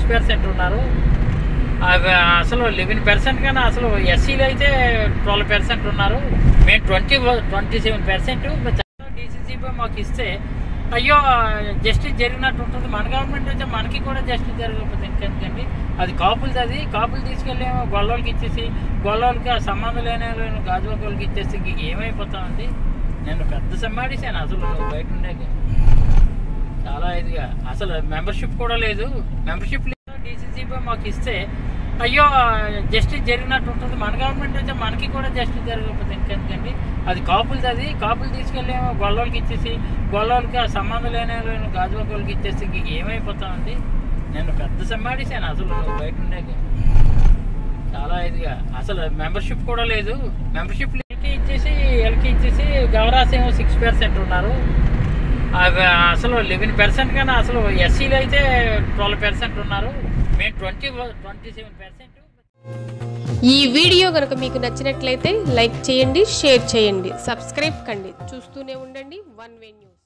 percent ఉన్నారు అవి అసలు లెవెన్ పర్సెంట్ కన్నా అసలు ఎస్సీలు అయితే ట్వెల్వ్ పర్సెంట్ ఉన్నారు మేము twenty twenty seven percent DCCP మాకు ఇస్తే అయ్యో జస్టిస్ జరిగినట్టు ఉంటుంది మన గవర్నమెంట్ అయితే మనకి కూడా జస్టిస్ జరగకపోతే ఇంకెందుకండి అది కాపులది అది కాపులు తీసుకెళ్ళి గొల్లలకి ఇచ్చేసి గొల్లలకి ఆ సంబంధం లేని వాళ్ళని గాజువాక వాళ్ళకి ఇచ్చేసి ఇంక ఏమైపోతామండి నేను పెద్ద సమ్మాడిసాను అసలు బయట ఉండే చాలా ఇదిగా అసలు మెంబర్షిప్ కూడా లేదు మెంబర్షిప్ లేదు డీసీసీపీ మాకు ఇస్తే అయ్యో జస్టిస్ జరిగినట్టు ఉంటుంది మన గవర్నమెంట్ అయితే మనకి కూడా జస్టిస్ జరగకపోతే ఇంకెందుకండి అది కాపులది అది కాపులు తీసుకెళ్ళి గొల్లలకి ఇచ్చేసి గొల్లలకి ఆ సంబంధం లేని వాళ్ళని గాజువాక వాళ్ళకి ఇచ్చేసి ఇంక ఏమైపోతామండి నేను పెద్ద సమ్మాడిసాను అసలు బయట ఉండే చాలా ఇదిగా అసలు మెంబర్షిప్ కూడా లేదు మెంబర్షిప్ వీళ్ళకి ఇచ్చేసి వీళ్ళకి ఇచ్చేసి గవరాస్ ఏమో సిక్స్ పర్సెంట్ ఉన్నారు అవి అసలు లెవెన్ పర్సెంట్ కన్నా అసలు ఎస్సీలు అయితే ట్వెల్వ్ పర్సెంట్ ఉన్నారు మేము ట్వంటీ ట్వంటీ సెవెన్ పర్సెంట్ ఈ వీడియో కనుక మీకు నచ్చినట్లయితే లైక్ చేయండి షేర్ చేయండి సబ్స్క్రైబ్ కండి చూస్తూనే ఉండండి వన్ వే న్యూస్